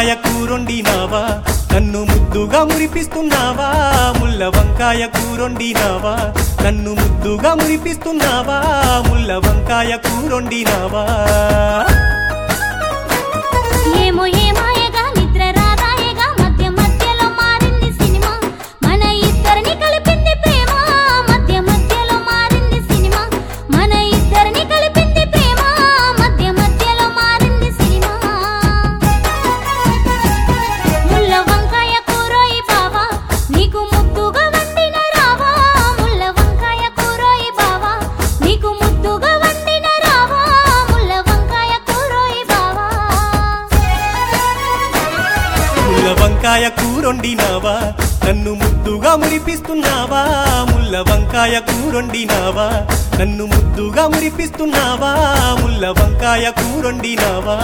వంకాయ కూరొండినావా నన్ను ముద్దుగా మురిపిస్తున్నావా ముల్ల వంకాయ కూరొండినావా నన్ను ముద్దుగా మురిపిస్తున్నావా ముల్ల వంకాయ కూరొండినావా ఏమో ఏమాయగా నిద్ర రాదాయగా మధ్య మధ్యలో మారింది సినిమా మన ఇద్దరిని కలిపింది ప్రేమ మధ్య మధ్యలో మారింది సినిమా మన ఇద్దరిని కలిపింది ప్రేమ మధ్య మధ్యలో మారింది సినిమా ముల్ల వంకాయ కూరోయి బావా నీకు ముద్దుగా వండిన రావా ముల్ల వంకాయ కూరోయి బావా నీకు ముద్దుగా వండిన రావా ముల్ల వంకాయ కూరోయి బావా ముల్ల వంకాయ కూరొండినావా నన్ను ముద్దుగా మురిపిస్తున్నావా ముల్ల వంకాయ కూరొండినావా నన్ను ముద్దుగా మురిపిస్తున్నావా ముల్ల వంకాయ కూరొండినావా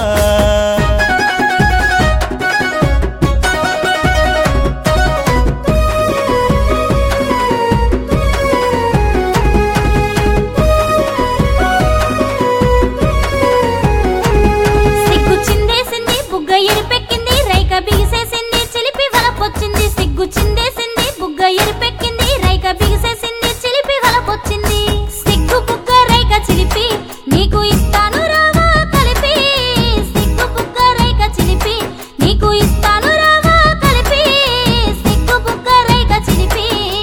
సిగ్గు చిందేసింది బుగ్గ ఎరిపెక్కింది రైక బిగిసేసింది చిలిపి వలపొచ్చింది సిగ్గు చిందేసింది బుగ్గ ఎరిపెక్కింది రైక బిగిసేసింది చిలిపి వలపొచ్చింది సిగ్గు బుగ్గ రైక చిలిపి నీకు ఇస్తాను రావా కలిపి సిగ్గు బుగ్గ రైక చిలిపి నీకు ఇస్తాను రావా కలిపి సిగ్గు బుగ్గ రైక చిలిపి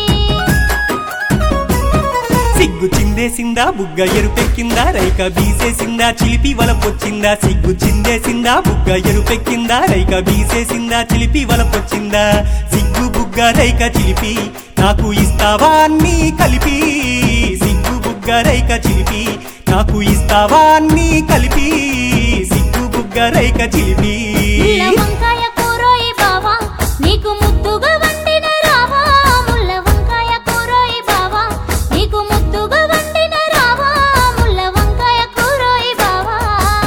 సిగ్గు చిందేసిందా బుగ్గ ఎరుపెక్కిందా రైక బీసేసిందా చిలిపి వలపొచ్చిందా సిగ్గు చిందేసిందా బుగ్గ ఎరుపెక్కిందా రైక బీసేసిందా చిలిపి వలపొచ్చిందా సిగ్గు బుగ్గ రైక చిలిపి నాకు ఇస్తావా అన్నీ కలిపి సిగ్గు బుగ్గ రైక చిలిపి నాకు ఇస్తావా అన్నీ కలిపి సిగ్గు బుగ్గ రైక చిలిపి ముల్ల వంకాయ కూరోయి బావా నీకు ముద్దుగా వండిన రావా ముల్ల వంకాయ కూరోయి బావా నీకు ముద్దుగా వండిన రావా ముల్ల వంకాయ కూరోయి బావా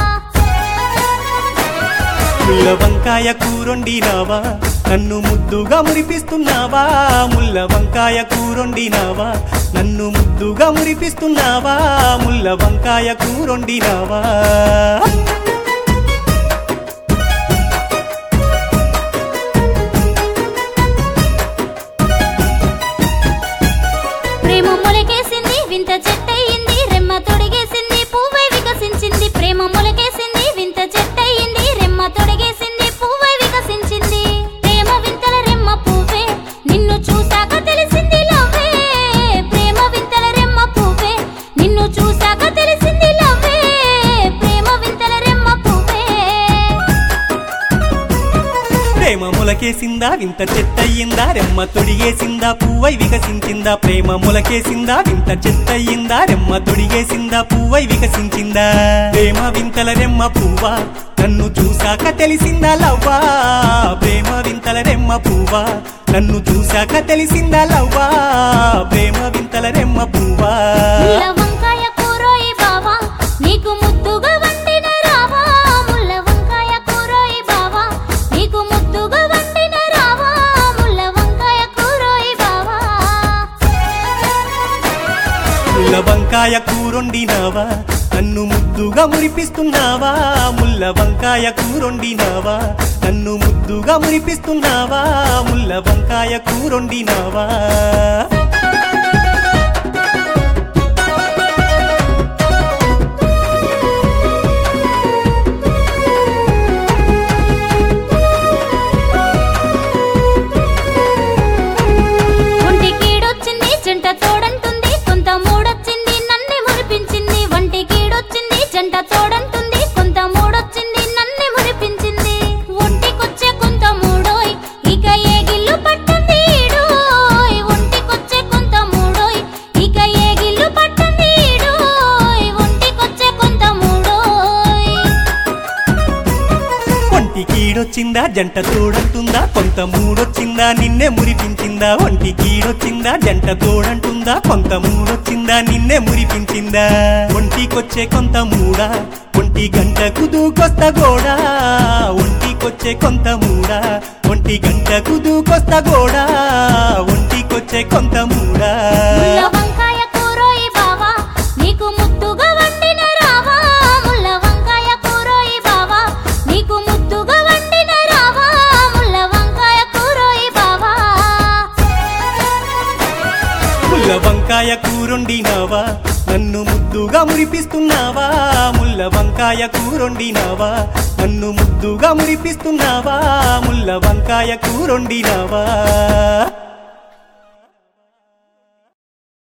ముల్ల వంకాయ కూరొండినావా నన్ను ముద్దుగా మురిపిస్తున్నావా ముల్ల వంకాయ కూరొండినావా నన్ను ముద్దుగా మురిపిస్తున్నావా ముల్ల వంకాయ కూరొండినావా ప్రేమ మొలకేసింది వింత చెట్టయింది రెమ్మ తొడిగేసింది పువ్వై వికసించింది ప్రేమ మొలకేసింది వింత చెట్టయింది రెమ్మ తొడిగేసింది పువ్వై వికసించింది ప్రేమ వింతల రెమ్మ పువ్వే నిన్ను చూసాక తెలిసింది లవ్వే ప్రేమ వింతల రెమ్మ పువ్వే నిన్ను చూసాక తెలిసింది లవ్వే ప్రేమ వింతల రెమ్మ పువ్వే ప్రేమ మొలకేసిందా వింత చెట్టయిందా రెమ్మ తొడిగేసిందా పువ్వై వికసించిందా ప్రేమ మొలకేసిందా వింత చెట్టయిందా రెమ్మ తొడిగేసిందా పువ్వై వికసించిందా ప్రేమ వింతల రెమ్మ పువ్వా నన్ను చూశాక తెలిసిందా లవ్వా ప్రేమ వింతల రెమ్మ పువ్వా నన్ను చూశాక తెలిసిందా లవ్వా ప్రేమ వింతల రెమ్మ పువ్వా ముల్ల వంకాయ కూరోయి బావా నీకు ముద్దుగా వండిన రావా ముల్ల వంకాయ కూరోయి బావా నీకు ముద్దుగా వండిన రావా ముల్ల వంకాయ కూరోయి బావా ముల్ల వంకాయ కూరొండినావా నన్ను ముద్దుగా మురిపిస్తున్నావా ముల్ల వంకాయ కూరొండినావా నన్ను ముద్దుగా మురిపిస్తున్నావా ముల్ల వంకాయ కూరొండినావా ఒంటి కీడొచ్చింది జంట తోడంటుంది కొంత మూడొచ్చింది నన్నే మురిపించింది ఒంటి కీడొచ్చింది జంట తోడంటుంది కొంత మూడొచ్చింది నన్నే మురిపించింది ఒంటికొచ్చే కొంత మూడోయ్ ఇక ఏ గిల్లు పట్టింది ఈడోయ్ ఒంటికొచ్చే కొంత మూడోయ్ ఇక ఏ గిల్లు పట్టింది ఈడోయ్ ఒంటికొచ్చే కొంత మూడోయ్ ఒంటి కీడొచ్చిందా జంట తోడంటుందా కొంత మూడొచ్చిందా నిన్నే మురిపించిందా ఒంటి కీడొచ్చిందా జంట తోడంటుందా కొంత మూడొచ్చిందా నిన్నే మురిపించిందా ఒంటికొచ్చే కొంత మూడా ఒంటి గంటకు దూకొస్త గోడా ఒంటికొచ్చే కొంత మూడా ఒంటి గంటకు దూకొస్త గోడా ఒంటికొచ్చే కొంత మూడా ముల్ల వంకాయ కూరోయి బావా నీకు ముద్దుగా వండిన రావా ముల్ల వంకాయ కూరోయి బావా నీకు ముద్దుగా వండిన రావా వంకాయ కూరొండినావా నన్ను ముద్దుగా మురిపిస్తున్నావా ముల్ల వంకాయ కూరొండినావా నన్ను ముద్దుగా మురిపిస్తున్నావా ముల్ల వంకాయ కూరొండినావా